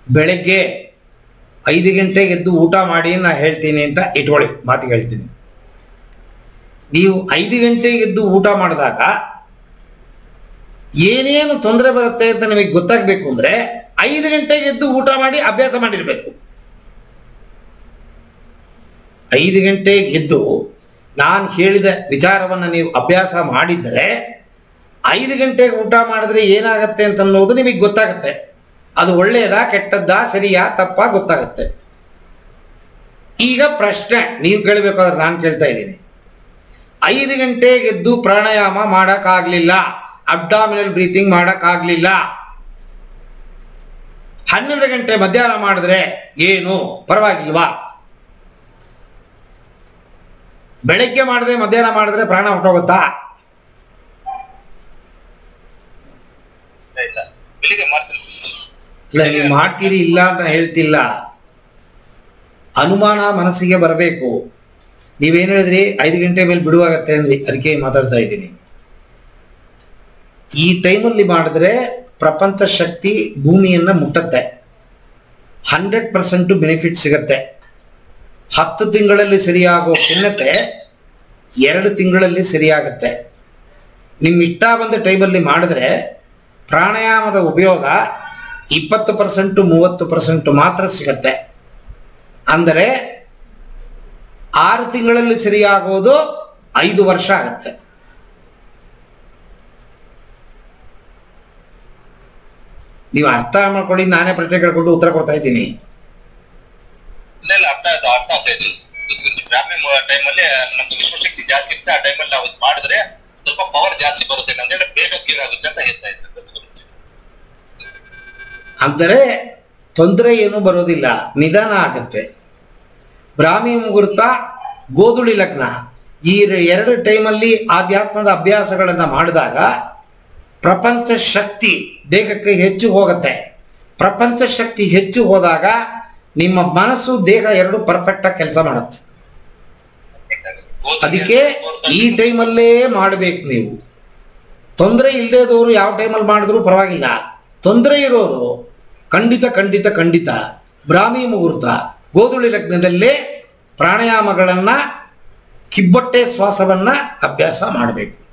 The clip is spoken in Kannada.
ಬೆಳಗ್ಗೆ ಐದು ಗಂಟೆಗೆ ಎದ್ದು ಊಟ ಮಾಡಿ ನಾ ಹೇಳ್ತೀನಿ ಅಂತ ಇಟ್ಕೊಳ್ಳಿ ಮಾತಿಗೆ ಹೇಳ್ತೀನಿ ನೀವು ಐದು ಗಂಟೆಗೆ ಎದ್ದು ಊಟ ಮಾಡಿದಾಗ ಏನೇನು ತೊಂದರೆ ಬರುತ್ತೆ ಅಂತ ನಿಮಗೆ ಗೊತ್ತಾಗಬೇಕು ಅಂದ್ರೆ ಐದು ಗಂಟೆಗೆ ಎದ್ದು ಊಟ ಮಾಡಿ ಅಭ್ಯಾಸ ಮಾಡಿರಬೇಕು ಐದು ಗಂಟೆಗೆ ಎದ್ದು ನಾನು ಹೇಳಿದ ವಿಚಾರವನ್ನು ನೀವು ಅಭ್ಯಾಸ ಮಾಡಿದರೆ ಐದು ಗಂಟೆಗೆ ಊಟ ಮಾಡಿದ್ರೆ ಏನಾಗತ್ತೆ ಅಂತ ಅನ್ನೋದು ನಿಮಗೆ ಗೊತ್ತಾಗತ್ತೆ ಅದು ಒಳ್ಳೆಯದಾ ಕೆಟ್ಟದ್ದಾ ಸರಿಯಾ ತಪ್ಪಾ ಗೊತ್ತಾಗತ್ತೆ ಈಗ ಪ್ರಶ್ನೆ ನೀವು ಕೇಳಬೇಕಾದ್ರೆ ನಾನು ಕೇಳ್ತಾ ಇದ್ದೀನಿ ಐದು ಗಂಟೆಗೆ ಎದ್ದು ಪ್ರಾಣಾಯಾಮ ಮಾಡೋಕ್ಕಾಗಲಿಲ್ಲ ಅಬ್ಡಾಮಿನಲ್ ಬ್ರೀತಿಂಗ್ ಮಾಡೋಕ್ಕಾಗಲಿಲ್ಲ ಹನ್ನೆರಡು ಗಂಟೆ ಮಧ್ಯಾಹ್ನ ಮಾಡಿದ್ರೆ ಏನು ಪರವಾಗಿಲ್ವಾ ಬೆಳಗ್ಗೆ ಮಾಡಿದ್ರೆ ಮಧ್ಯಾಹ್ನ ಮಾಡಿದ್ರೆ ಪ್ರಾಣ ಹೊಟ್ಟೋಗುತ್ತಾ ಇಲ್ಲ ಬೆಳಿಗ್ಗೆ ಮಾಡ್ತೀನಿ ಇಲ್ಲ ನೀವು ಮಾಡ್ತೀರಿ ಇಲ್ಲ ಅಂತ ಹೇಳ್ತಿಲ್ಲ ಅನುಮಾನ ಮನಸ್ಸಿಗೆ ಬರಬೇಕು ನೀವೇನು ಹೇಳಿದ್ರಿ ಐದು ಗಂಟೆ ಮೇಲೆ ಬಿಡುವಾಗತ್ತೆ ಅಂದ್ರಿ ಅದಕ್ಕೆ ಮಾತಾಡ್ತಾ ಇದ್ದೀನಿ ಈ ಟೈಮಲ್ಲಿ ಮಾಡಿದ್ರೆ ಪ್ರಪಂಚ ಶಕ್ತಿ ಭೂಮಿಯನ್ನ ಮುಟ್ಟತ್ತೆ ಹಂಡ್ರೆಡ್ ಪರ್ಸೆಂಟ್ ಬೆನಿಫಿಟ್ ಸಿಗತ್ತೆ ಹತ್ತು ತಿಂಗಳಲ್ಲಿ ಸರಿಯಾಗೋ ಖಿನ್ನತೆ ಎರಡು ತಿಂಗಳಲ್ಲಿ ಸರಿಯಾಗತ್ತೆ ನಿಮ್ಮ ಇಷ್ಟ ಬಂದ ಟೈಮಲ್ಲಿ ಮಾಡಿದ್ರೆ ಪ್ರಾಣಾಯಾಮದ ಉಪಯೋಗ ಇಪ್ಪತ್ತು ಪರ್ಸೆಂಟು ಮೂವತ್ತು ಪರ್ಸೆಂಟ್ ಮಾತ್ರ ಸಿಗತ್ತೆ ಅಂದರೆ ಆರು ತಿಂಗಳಲ್ಲಿ ಸರಿಯಾಗೋದು ಐದು ವರ್ಷ ಆಗತ್ತೆ ನೀವು ಅರ್ಥ ಮಾಡ್ಕೊಳ್ಳಿ ನಾನೇ ಪ್ರಶ್ನೆ ಕೇಳ್ಕೊಂಡು ಉತ್ತರ ಕೊಡ್ತಾ ಇದ್ದೀನಿ ಇಲ್ಲ ಇಲ್ಲ ಅರ್ಥ ಆಯ್ತು ಅರ್ಥ ಆಗ್ತಾ ಇದೆ ಗ್ರಾಮೀಣ ಟೈಮಲ್ಲಿ ನಮ್ದು ವಿಶ್ವಶಕ್ತಿ ಜಾಸ್ತಿ ಇರುತ್ತೆ ಆ ಟೈಮಲ್ಲಿ ನಾವು ಇದ್ ಮಾಡಿದ್ರೆ ಸ್ವಲ್ಪ ಪವರ್ ಜಾಸ್ತಿ ಬರುತ್ತೆ ನಮ್ಗೆ ಬೇಗ ಕ್ಯೂರ್ ಆಗುತ್ತೆ ಅಂತ ಹೇಳ್ತಾ ಇದ್ದಾರೆ ಅಂದರೆ ತೊಂದರೆ ಏನೂ ಬರೋದಿಲ್ಲ ನಿಧಾನ ಆಗತ್ತೆ ಬ್ರಾಹ್ಮಿ ಮುಹೂರ್ತ ಗೋಧುಳಿ ಲಗ್ನ ಈ ರ- ಎರಡು ಟೈಮಲ್ಲಿ ಆಧ್ಯಾತ್ಮದ ಅಭ್ಯಾಸಗಳನ್ನು ಮಾಡಿದಾಗ ಪ್ರಪಂಚ ಶಕ್ತಿ ದೇಹಕ್ಕೆ ಹೆಚ್ಚು ಹೋಗುತ್ತೆ ಪ್ರಪಂಚ ಶಕ್ತಿ ಹೆಚ್ಚು ಹೋದಾಗ ನಿಮ್ಮ ಮನಸ್ಸು ದೇಹ ಎರಡು ಪರ್ಫೆಕ್ಟಾಗಿ ಕೆಲಸ ಮಾಡುತ್ತೆ ಅದಕ್ಕೆ ಈ ಟೈಮಲ್ಲೇ ಮಾಡಬೇಕು ನೀವು ತೊಂದರೆ ಇಲ್ಲದೇದವರು ಯಾವ ಟೈಮಲ್ಲಿ ಮಾಡಿದ್ರು ಪರವಾಗಿಲ್ಲ ತೊಂದರೆ ಇರೋರು ಖಂಡಿತ ಖಂಡಿತ ಖಂಡಿತ ಬ್ರಾಹ್ಮಿ ಮುಹೂರ್ತ ಗೋಧುಳಿ ಲಗ್ನದಲ್ಲೇ ಪ್ರಾಣಾಯಾಮಗಳನ್ನು ಕಿಬ್ಬೊಟ್ಟೆ ಶ್ವಾಸವನ್ನು ಅಭ್ಯಾಸ ಮಾಡಬೇಕು